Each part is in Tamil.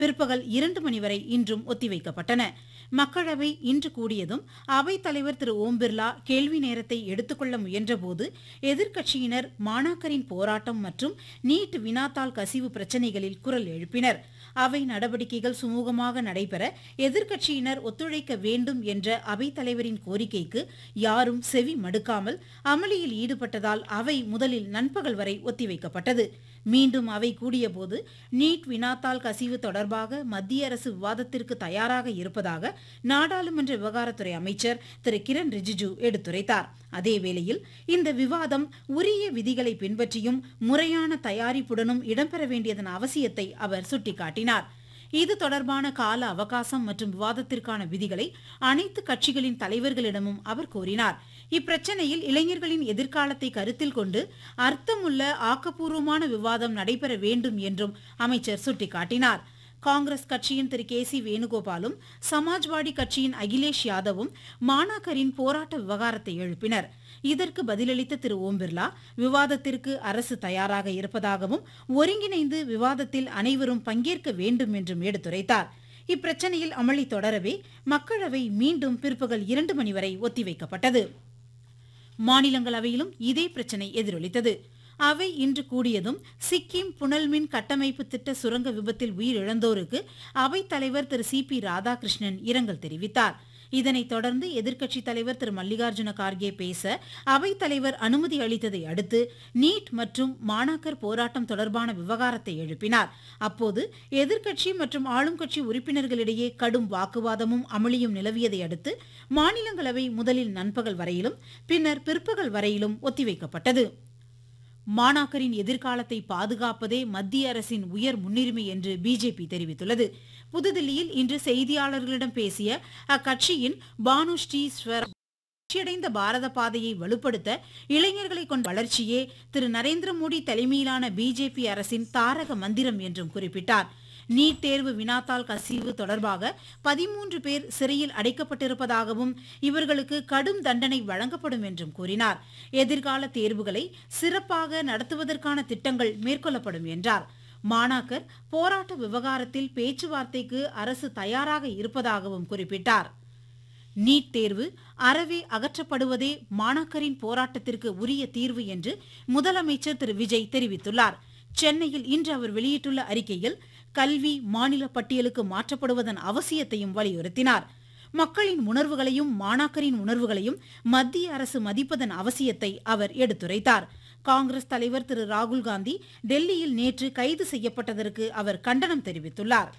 பிற்பகல் இரண்டு மணி வரை இன்றும் ஒத்திவைக்கப்பட்டன மக்களவை இன்று கூடியதும் அவைத் தலைவர் திரு ஓம் பிர்லா கேள்வி நேரத்தை எடுத்துக்கொள்ள முயன்றபோது எதிர்க்கட்சியினர் மாணாக்கரின் போராட்டம் மற்றும் நீட் வினாத்தாள் கசிவு பிரச்சினைகளில் குரல் எழுப்பினர் அவை நடவடிக்கைகள் சுமூகமாக நடைபெற எதிர்க்கட்சியினர் ஒத்துழைக்க வேண்டும் என்ற அவைத் தலைவரின் கோரிக்கைக்கு யாரும் செவி மடுக்காமல் அமளியில் ஈடுபட்டதால் அவை முதலில் நண்பகல் வரை ஒத்திவைக்கப்பட்டது மீண்டும் அவை கூடியபோது நீட் வினாத்தாள் கசிவு தொடர்பாக மத்திய அரசு விவாதத்திற்கு தயாராக இருப்பதாக நாடாளுமன்ற விவகாரத்துறை அமைச்சர் திரு கிரண் ரிஜிஜு எடுத்துரைத்தார் அதேவேளையில் இந்த விவாதம் உரிய விதிகளை பின்பற்றியும் முறையான தயாரிப்புடனும் இடம்பெற வேண்டியதன் அவசியத்தை அவர் சுட்டிக்காட்டினார் இது தொடர்பான கால அவகாசம் மற்றும் விவாதத்திற்கான விதிகளை அனைத்து கட்சிகளின் தலைவர்களிடமும் அவர் கோரினார் இப்பிரச்சனையில் இளைஞர்களின் எதிர்காலத்தை கருத்தில் கொண்டு அர்த்தமுள்ள ஆக்கப்பூர்வமான விவாதம் நடைபெற வேண்டும் என்றும் அமைச்சர் சுட்டிக்காட்டினார் காங்கிரஸ் கட்சியின் திரு கே சி வேணுகோபாலும் சமாஜ்வாடி கட்சியின் அகிலேஷ் யாதவும் மாணாக்கரின் போராட்ட விவகாரத்தை எழுப்பினர் இதற்கு பதிலளித்த திரு ஓம் பிர்லா விவாதத்திற்கு அரசு தயாராக இருப்பதாகவும் ஒருங்கிணைந்து விவாதத்தில் அனைவரும் பங்கேற்க வேண்டும் என்றும் எடுத்துரைத்தார் இப்பிரச்சனையில் அமளி தொடரவே மக்களவை மீண்டும் பிற்பகல் இரண்டு மணி வரை ஒத்திவைக்கப்பட்டது மாநிலங்களவையிலும் இதே பிரச்சினை எதிரொலித்தது அவை இன்று கூடியதும் சிக்கிம் புனல்மின் கட்டமைப்பு திட்ட சுரங்க விபத்தில் உயிரிழந்தோருக்கு அவைத் தலைவர் திரு சி பி ராதாகிருஷ்ணன் இரங்கல் தெரிவித்தார் இதனைத் தொடர்ந்து எதிர்க்கட்சித் தலைவர் திரு மல்லிகார்ஜுன கார்கே பேச அவைத் தலைவர் அனுமதி அளித்ததை அடுத்து நீட் மற்றும் மாணாக்கர் போராட்டம் தொடர்பான விவகாரத்தை எழுப்பினார் அப்போது எதிர்க்கட்சி மற்றும் ஆளும் கட்சி உறுப்பினர்களிடையே கடும் வாக்குவாதமும் அமளியும் நிலவியதை அடுத்து மாநிலங்களவை முதலில் நண்பகல் வரையிலும் பின்னர் பிற்பகல் வரையிலும் ஒத்திவைக்கப்பட்டது மாணாக்கரின் எதிர்காலத்தை பாதுகாப்பதே மத்திய அரசின் உயர் முன்னுரிமை என்று பிஜேபி தெரிவித்துள்ளது புதுதில்லியில் இன்று செய்தியாளர்களிடம் பேசிய அக்கட்சியின் பானு ஸ்ரீஸ்வர் வளர்ச்சியடைந்த பாரத பாதையை வலுப்படுத்த இளைஞர்களை கொண்ட வளர்ச்சியே திரு நரேந்திர மோடி தலைமையிலான பிஜேபி அரசின் தாரக மந்திரம் என்றும் குறிப்பிட்டார் நீட் தேர்வு வினாத்தாள் கசிவு தொடர்பாக பதிமூன்று பேர் சிறையில் அடைக்கப்பட்டிருப்பதாகவும் இவர்களுக்கு கடும் தண்டனை வழங்கப்படும் என்றும் கூறினார் எதிர்கால தேர்வுகளை சிறப்பாக நடத்துவதற்கான திட்டங்கள் மேற்கொள்ளப்படும் என்றார் மாணாக்கர் போராட்ட விவகாரத்தில் பேச்சுவார்த்தைக்கு அரசு தயாராக இருப்பதாகவும் குறிப்பிட்டார் நீட் தேர்வு அறவே அகற்றப்படுவதே மாணாக்கரின் போராட்டத்திற்கு உரிய தீர்வு என்று முதலமைச்சர் திரு விஜய் தெரிவித்துள்ளார் சென்னையில் இன்று அவர் வெளியிட்டுள்ள அறிக்கையில் கல்வி மாநில பட்டியலுக்கு மாற்றப்படுவதன் அவசியத்தையும் வலியுறுத்தினார் மக்களின் உணர்வுகளையும் மாணாக்கரின் உணர்வுகளையும் மத்திய அரசு மதிப்பதன் அவசியத்தை அவர் எடுத்துரைத்தார் காங்கிரஸ் தலைவர் திரு ராகுல் காந்தி டெல்லியில் நேற்று கைது செய்யப்பட்டதற்கு அவர் கண்டனம் தெரிவித்துள்ளார்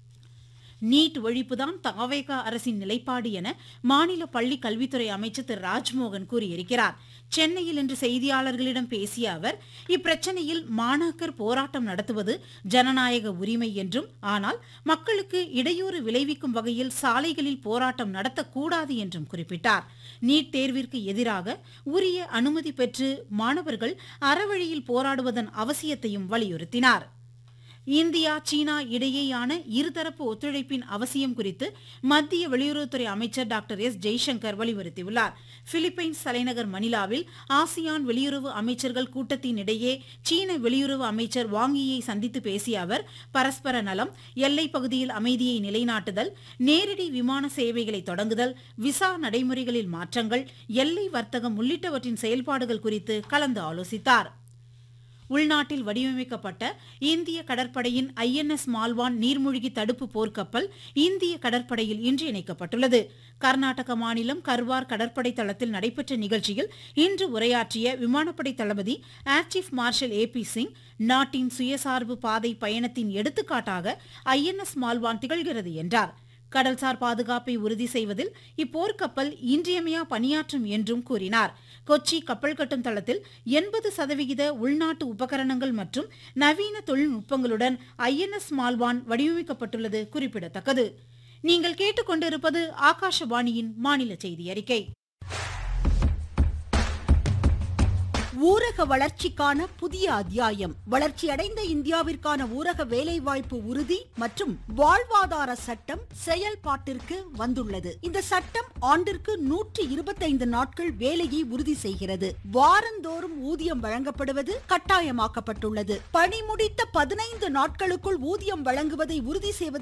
நீட் ஒழிப்புதான் தவேகா அரசின் நிலைப்பாடு என மாநில பள்ளி கல்வித்துறை அமைச்சர் திரு ராஜ்மோகன் கூறியிருக்கிறார் சென்னையில் இன்று செய்தியாளர்களிடம் பேசிய அவர் இப்பிரச்சனையில் மாணாக்கர் போராட்டம் நடத்துவது ஜனநாயக உரிமை என்றும் ஆனால் மக்களுக்கு இடையூறு விளைவிக்கும் வகையில் சாலைகளில் போராட்டம் நடத்தக்கூடாது என்றும் குறிப்பிட்டார் நீட் தேர்விற்கு எதிராக உரிய அனுமதி பெற்று மாணவர்கள் அறவழியில் போராடுவதன் அவசியத்தையும் வலியுறுத்தினார் இந்தியா சீனா இடையேயான இருதரப்பு ஒத்துழைப்பின் அவசியம் குறித்து மத்திய வெளியுறவுத்துறை அமைச்சர் டாக்டர் எஸ் ஜெய்சங்கர் வலியுறுத்தியுள்ளார் பிலிப்பைன்ஸ் தலைநகர் மணிலாவில் ஆசியான் வெளியுறவு அமைச்சர்கள் கூட்டத்தின் இடையே சீன வெளியுறவு அமைச்சர் வாங்கியை சந்தித்து பேசிய அவர் பரஸ்பர நலம் எல்லைப் பகுதியில் அமைதியை நிலைநாட்டுதல் நேரடி விமான சேவைகளை தொடங்குதல் விசா நடைமுறைகளில் மாற்றங்கள் எல்லை வர்த்தகம் உள்ளிட்டவற்றின் செயல்பாடுகள் குறித்து கலந்து ஆலோசித்தார் உள்நாட்டில் வடிவமைக்கப்பட்ட இந்திய கடற்படையின் ஐஎன்எஸ் மால்வான் நீர்மூழ்கி தடுப்பு போர்க்கப்பல் இந்திய கடற்படையில் இன்று இணைக்கப்பட்டுள்ளது கர்நாடக மாநிலம் கர்வார் கடற்படை தளத்தில் நடைபெற்ற நிகழ்ச்சியில் இன்று உரையாற்றிய விமானப்படை தளபதி air chief marshal A P Singh நாட்டின் சுயசார்பு பாதை பயணத்தின் எடுத்துக்காட்டாக ஐஎன்எஸ் மால்வான் திகழ்கிறது என்றார் கடல்சார் பாதுகாப்பை உறுதி செய்வதில் இப்போர்க்கப்பல் இன்றியமையா பணியாற்றும் என்றும் கூறினார் கொச்சி கப்பல் கட்டும் தளத்தில் எண்பது சதவிகித உள்நாட்டு உபகரணங்கள் மற்றும் நவீன தொழில்நுட்பங்களுடன் ஐஎன்எஸ் மால்வான் வடிவமைக்கப்பட்டுள்ளது குறிப்பிடத்தக்கது நீங்கள் கேட்டுக்கொண்டிருப்பது ஆகாஷவாணியின் மாநில செய்தி அறிக்கை ஊரக வளர்ச்சிக்கான புதிய அத்தியாயம் வளர்ச்சியடைந்த இந்தியாவிற்கான ஊரக வேலைவாய்ப்பு உறுதி மற்றும் வாழ்வாதார சட்டம் செயல்பாட்டிற்கு வந்துள்ளது இந்த சட்டம் ஆண்டிற்கு நூற்றி இருபத்தைந்து நாட்கள் வேலையை உறுதி செய்கிறது வாரந்தோறும் ஊதியம் வழங்கப்படுவது கட்டாயமாக்கப்பட்டுள்ளது பணி முடித்த பதினைந்து நாட்களுக்குள் ஊதியம் வழங்குவதை உறுதி செய்வது